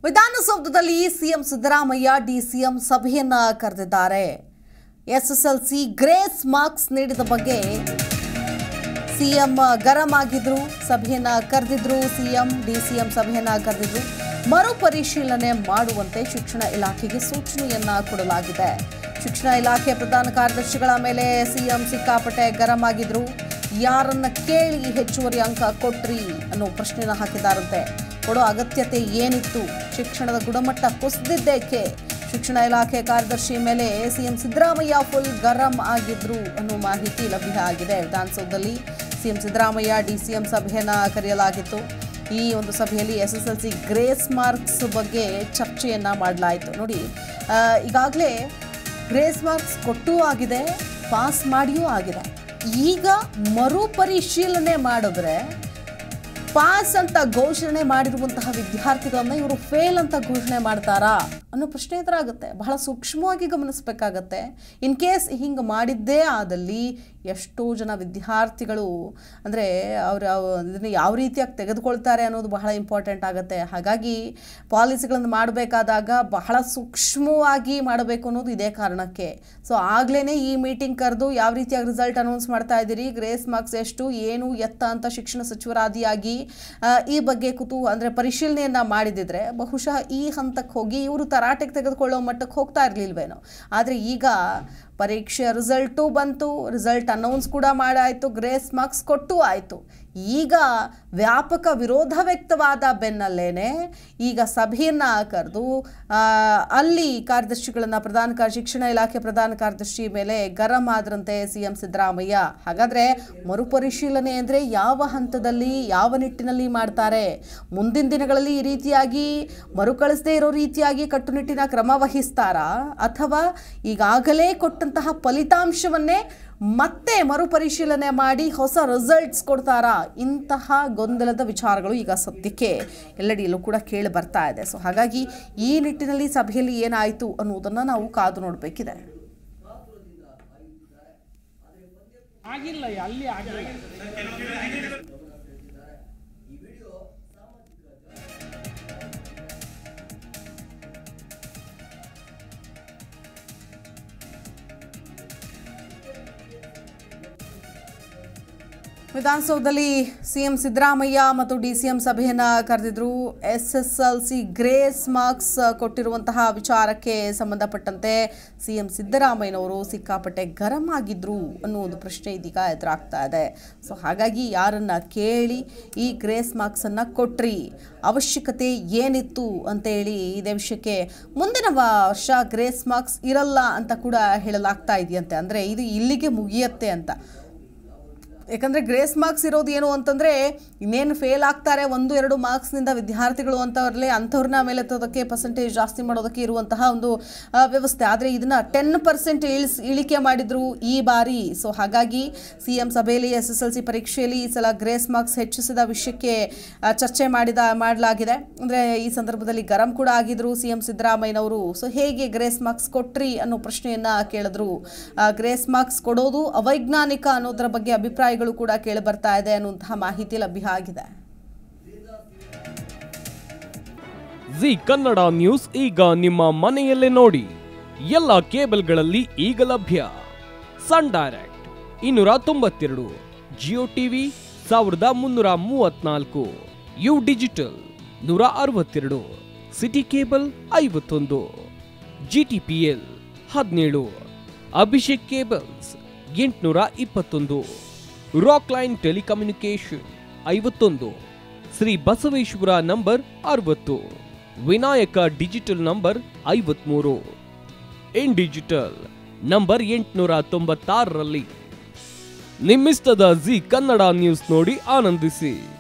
ವಿಧಾನಸೌಧದಲ್ಲಿ CM Siddaramaiah DCM ಸಭೆಯನ್ನ ಕರೆದಿದ್ದಾರೆ ಎಸ್ಎಸ್ಎಲ್ಸಿ ಗ್ರೇಸ್ ಮಾರ್ಕ್ಸ್ ನೀಡಿದ ಬಗ್ಗೆ ಸಿಎಂ ಗರಂ ಆಗಿದ್ರು ಸಭೆಯನ್ನ ಕರೆದಿದ್ರು ಸಿಎಂ ಡಿಸಿಎಂ ಸಭೆಯನ್ನ ಕರೆದಿದ್ರು ಮರುಪರಿಶೀಲನೆ ಮಾಡುವಂತೆ ಶಿಕ್ಷಣ ಇಲಾಖೆಗೆ ಸೂಚನೆಯನ್ನ ಕೊಡಲಾಗಿದೆ ಶಿಕ್ಷಣ ಇಲಾಖೆ ಪ್ರಧಾನ ಕಾರ್ಯದರ್ಶಿಗಳ ಮೇಲೆ ಸಿಎಂ ಸಿಕ್ಕಾಪಟ್ಟೆ ಗರಂ ಆಗಿದ್ರು ಯಾರನ್ನ ಕೇಳಿ ಹೆಚ್ಚುವರಿ ಅಂಕ ಕೊಟ್ರಿ ಅನ್ನೋ ಪ್ರಶ್ನೆನ ಹಾಕಿದ್ದಾರಂತೆ ಕೊಡೋ ಅಗತ್ಯತೆ ಏನಿತ್ತು ಶಿಕ್ಷಣದ ಗುಣಮಟ್ಟ ಕುಸಿದಿದ್ದೇಕೆ ಶಿಕ್ಷಣ ಇಲಾಖೆ ಕಾರ್ಯದರ್ಶಿ ಮೇಲೆ ಸಿಎಂ ಸಿದ್ದರಾಮಯ್ಯ ಫುಲ್ ಗರಂ ಆಗಿದ್ರು ಅನ್ನೋ ಮಾಹಿತಿ ಲಭ್ಯ ಆಗಿದೆ ವಿಧಾನಸೌಧದಲ್ಲಿ ಸಿಎಂ ಸಿದ್ದರಾಮಯ್ಯ ಡಿಸಿಎಂ ಸಭೆಯನ್ನ ಕರೆಯಲಾಗಿತ್ತು ಈ ಒಂದು ಸಭೆಯಲ್ಲಿ S S L C grace marks ಬಗ್ಗೆ ಚರ್ಚೆಯನ್ನ ಮಾಡಲಾಯಿತು ನೋಡಿ ಈಗಾಗಲೇ ಗ್ರೇಸ್ ಮಾರ್ಕ್ಸ್ ಕೊಟ್ಟೂ ಆಗಿದೆ ಪಾಸ್ ಮಾಡಿಯೂ ಆಗಿದೆ ಈಗ ಮರುಪರಿಶೀಲನೆ ಮಾಡಿದ್ರೆ ಪಾಸ್ ಅಂತ ಘೋಷಣೆ ಮಾಡಿರುವಂತಹ ವಿದ್ಯಾರ್ಥಿಗಳನ್ನ ಇವರು ಫೇಲ್ ಅಂತ ಘೋಷಣೆ ಮಾಡ್ತಾರಾ ಅನ್ನೋ ಪ್ರಶ್ನೆ ಎದುರಾಗುತ್ತೆ ಬಹಳ ಸೂಕ್ಷ್ಮವಾಗಿ ಗಮನಿಸಬೇಕಾಗತ್ತೆ ಇನ್ ಕೇಸ್ ಹಿಂಗೆ ಮಾಡಿದ್ದೇ ಆದಲ್ಲಿ ಎಷ್ಟೋ ಜನ ವಿದ್ಯಾರ್ಥಿಗಳು ಅಂದರೆ ಅವರು ಇದನ್ನು ಯಾವ ರೀತಿಯಾಗಿ ತೆಗೆದುಕೊಳ್ತಾರೆ ಅನ್ನೋದು ಬಹಳ ಇಂಪಾರ್ಟೆಂಟ್ ಆಗುತ್ತೆ ಹಾಗಾಗಿ ಪಾಲಿಸಿಗಳನ್ನು ಮಾಡಬೇಕಾದಾಗ ಬಹಳ ಸೂಕ್ಷ್ಮವಾಗಿ ಮಾಡಬೇಕು ಅನ್ನೋದು ಇದೇ ಕಾರಣಕ್ಕೆ ಸೊ ಆಗ್ಲೇ ಈ ಮೀಟಿಂಗ್ ಕರೆದು ಯಾವ ರೀತಿಯಾಗಿ ರಿಸಲ್ಟ್ ಅನೌನ್ಸ್ ಮಾಡ್ತಾ ಇದ್ದೀರಿ ಗ್ರೇಸ್ ಮಾರ್ಕ್ಸ್ ಎಷ್ಟು ಏನು ಎತ್ತ ಅಂತ ಶಿಕ್ಷಣ ಸಚಿವರಾದಿಯಾಗಿ ಆ, ಈ ಬಗ್ಗೆ ಕುತು ಅಂದರೆ ಪರಿಶೀಲನೆಯನ್ನ ಮಾಡಿದಿದ್ರೆ ಬಹುಶಃ ಈ ಹಂತಕ್ಕೆ ಹೋಗಿ ಇವರು ತರಾಟೆಗೆ ತೆಗೆದುಕೊಳ್ಳೋ ಮಟ್ಟಕ್ಕೆ ಹೋಗ್ತಾ ಇರಲಿಲ್ವೇನೋ ಆದರೆ ಈಗ ಪರೀಕ್ಷೆ ರಿಸಲ್ಟು ಬಂತು ರಿಸಲ್ಟ್ ಅನೌನ್ಸ್ ಕೂಡ ಮಾಡಾಯಿತು ಗ್ರೇಸ್ ಮಾರ್ಕ್ಸ್ ಕೊಟ್ಟು ಆಯಿತು ಈಗ ವ್ಯಾಪಕ ವಿರೋಧ ವ್ಯಕ್ತವಾದ ಬೆನ್ನಲ್ಲೇನೆ ಈಗ ಸಭೆಯನ್ನ ಕರೆದು ಆ, ಅಲ್ಲಿ ಕಾರ್ಯದರ್ಶಿಗಳನ್ನ ಪ್ರಧಾನ ಕಾರ್ಯ ಶಿಕ್ಷಣ ಇಲಾಖೆ ಪ್ರಧಾನ ಕಾರ್ಯದರ್ಶಿ ಮೇಲೆ ಗರಂ ಆದ್ರಂತೆ ಸಿ ಎಂ ಸಿದ್ದರಾಮಯ್ಯ ಹಾಗಾದ್ರೆ ಮರುಪರಿಶೀಲನೆ ಅಂದರೆ ಯಾವ ಹಂತದಲ್ಲಿ ಯಾವ ನಿಟ್ಟಿನಲ್ಲಿ ಮಾಡ್ತಾರೆ ಮುಂದಿನ ದಿನಗಳಲ್ಲಿ ಈ ರೀತಿಯಾಗಿ ಮರುಕಳಿಸದೇ ಇರೋ ರೀತಿಯಾಗಿ ಕಟ್ಟುನಿಟ್ಟಿನ ಕ್ರಮ ವಹಿಸ್ತಾರಾ ಅಥವಾ ಈಗಾಗಲೇ ಕೊಟ್ಟಂತಹ ಫಲಿತಾಂಶವನ್ನೇ ಮತ್ತೆ ಮರುಪರಿಶೀಲನೆ ಮಾಡಿ ಹೊಸ ರಿಸಲ್ಟ್ಸ್ ಕೊಡ್ತಾರಾ ಇಂತಹ ಗೊಂದಲದ ವಿಚಾರಗಳು ಈಗ ಸದ್ಯಕ್ಕೆ ಎಲ್ಲೆಡೆಯಲ್ಲೂ ಕೂಡ ಕೇಳಿ ಬರ್ತಾ ಇದೆ ಸೊ ಹಾಗಾಗಿ ಈ ನಿಟ್ಟಿನಲ್ಲಿ ಸಭೆಯಲ್ಲಿ ಏನಾಯಿತು ಅನ್ನೋದನ್ನು ನಾವು ಕಾದು ನೋಡಬೇಕಿದೆ ಆಗಿಲ್ಲ ಅಲ್ಲಿ ಆಗಿಲ್ಲ ವಿಧಾನಸೌಧದಲ್ಲಿ ಸಿಎಂ ಸಿದ್ದರಾಮಯ್ಯ ಮತ್ತು ಡಿ ಸಿ ಎಂ ಸಭೆಯನ್ನ ಕರೆದಿದ್ರು S S L C grace marks ಕೊಟ್ಟಿರುವಂತಹ ವಿಚಾರಕ್ಕೆ ಸಂಬಂಧಪಟ್ಟಂತೆ ಸಿಎಂ ಸಿದ್ದರಾಮಯ್ಯನವರು ಸಿಕ್ಕಾಪಟ್ಟೆ ಗರಂ ಆಗಿದ್ರು ಅನ್ನೋ ಒಂದು ಪ್ರಶ್ನೆ ಇದೀಗ ಎದುರಾಗ್ತಾ ಇದೆ ಸೊ ಹಾಗಾಗಿ ಯಾರನ್ನ ಕೇಳಿ ಈ ಗ್ರೇಸ್ ಮಾರ್ಕ್ಸನ್ನು ಕೊಟ್ರಿ ಅವಶ್ಯಕತೆ ಏನಿತ್ತು ಅಂತೇಳಿ ಇದೇ ವಿಷಯಕ್ಕೆ ಮುಂದಿನ ವರ್ಷ ಗ್ರೇಸ್ ಮಾರ್ಕ್ಸ್ ಇರಲ್ಲ ಅಂತ ಕೂಡ ಹೇಳಲಾಗ್ತಾ ಇದೆಯಂತೆ ಅಂದರೆ ಇದು ಇಲ್ಲಿಗೆ ಮುಗಿಯತ್ತೆ ಅಂತ ಯಾಕಂದರೆ ಗ್ರೇಸ್ ಮಾರ್ಕ್ಸ್ ಇರೋದು ಏನು ಅಂತಂದರೆ ಇನ್ನೇನು ಫೇಲ್ ಆಗ್ತಾರೆ ಒಂದು ಎರಡು ಮಾರ್ಕ್ಸ್ನಿಂದ ವಿದ್ಯಾರ್ಥಿಗಳು ಅಂತವ್ರಲ್ಲೇ ಅಂಥವ್ರನ್ನ ಮೇಲೆ ಎತ್ತೋದಕ್ಕೆ ಪರ್ಸೆಂಟೇಜ್ ಜಾಸ್ತಿ ಮಾಡೋದಕ್ಕೆ ಇರುವಂತಹ ಒಂದು ಆ, ವ್ಯವಸ್ಥೆ ಆದರೆ ಇದನ್ನು ಟೆನ್ ಪರ್ಸೆಂಟ್ ಇಳಿಸ್ ಇಳಿಕೆ ಮಾಡಿದ್ರು ಈ ಬಾರಿ ಸೊ ಹಾಗಾಗಿ ಸಿ ಎಂ ಸಭೆಯಲ್ಲಿ ಎಸ್ ಎಸ್ ಎಲ್ ಸಿ ಪರೀಕ್ಷೆಯಲ್ಲಿ ಈ ಸಲ ಗ್ರೇಸ್ ಮಾರ್ಕ್ಸ್ ಹೆಚ್ಚಿಸಿದ ವಿಷಯಕ್ಕೆ ಆ, ಚರ್ಚೆ ಮಾಡಿದ ಮಾಡಲಾಗಿದೆ ಅಂದರೆ ಈ ಸಂದರ್ಭದಲ್ಲಿ ಗರಂ ಕೂಡ ಆಗಿದ್ರು ಸಿ ಎಂ ಸಿದ್ದರಾಮಯ್ಯನವರು ಸೊ ಹೇಗೆ ಗ್ರೇಸ್ ಮಾರ್ಕ್ಸ್ ಕೊಟ್ರಿ ಅನ್ನೋ ಪ್ರಶ್ನೆಯನ್ನ ಕೇಳಿದ್ರು ಆ, ಗ್ರೇಸ್ ಮಾರ್ಕ್ಸ್ ಕೊಡೋದು ಅವೈಜ್ಞಾನಿಕ ಅನ್ನೋದರ ಬಗ್ಗೆ ಅಭಿಪ್ರಾಯಗಳು ಕೂಡ ಕೇಳಿ ಬರ್ತಾ ಇದೆ ಅನ್ನುವಂತಹ ಮಾಹಿತಿ ಲಭ್ಯ ಆಗಿದೆ ಜಿ ಕನ್ನಡ ನ್ಯೂಸ್ ಈಗ ನಿಮ್ಮ ಮನೆಯಲ್ಲೇ ನೋಡಿ ಎಲ್ಲ ಕೇಬಲ್ಗಳಲ್ಲಿ ಈಗ ಲಭ್ಯ ಸನ್ ಡೈರೆಕ್ಟ್ ಇನ್ನೂರ ತೊಂಬತ್ತೆರಡು ಜಿಯೋ ಟಿವಿ ಸಾವಿರದ ಮುನ್ನೂರ ಮೂವತ್ನಾಲ್ಕು ಯು ಡಿಜಿಟಲ್ ನೂರ ಅರವತ್ತೆರಡು ಸಿಟಿ ಕೇಬಲ್ ಐವತ್ತೊಂದು ಜಿಟಿಪಿಎಲ್ ಹದಿನೇಳು ಅಭಿಷೇಕ್ ಕೇಬಲ್ಸ್ ಎಂಟುನೂರ ಇಪ್ಪತ್ತೊಂದು ರಾಕ್ ಲೈನ್ ಟೆಲಿಕಮ್ಯುನಿಕೇಶನ್ ಐವತ್ತೊಂದು ಶ್ರೀ ಬಸವೇಶ್ವರ ನಂಬರ್ ಅರವತ್ತು ವಿನಾಯಕ ಡಿಜಿಟಲ್ ನಂಬರ್ ಐವತ್ಮೂರು ಇನ್ ಡಿಜಿಟಲ್ ನಂಬರ್ ಎಂಟುನೂರ ತೊಂಬತ್ತಾರರಲ್ಲಿ ನಿಮ್ಮಿಸ್ತದ ಜಿ ಕನ್ನಡ ನ್ಯೂಸ್ ನೋಡಿ ಆನಂದಿಸಿ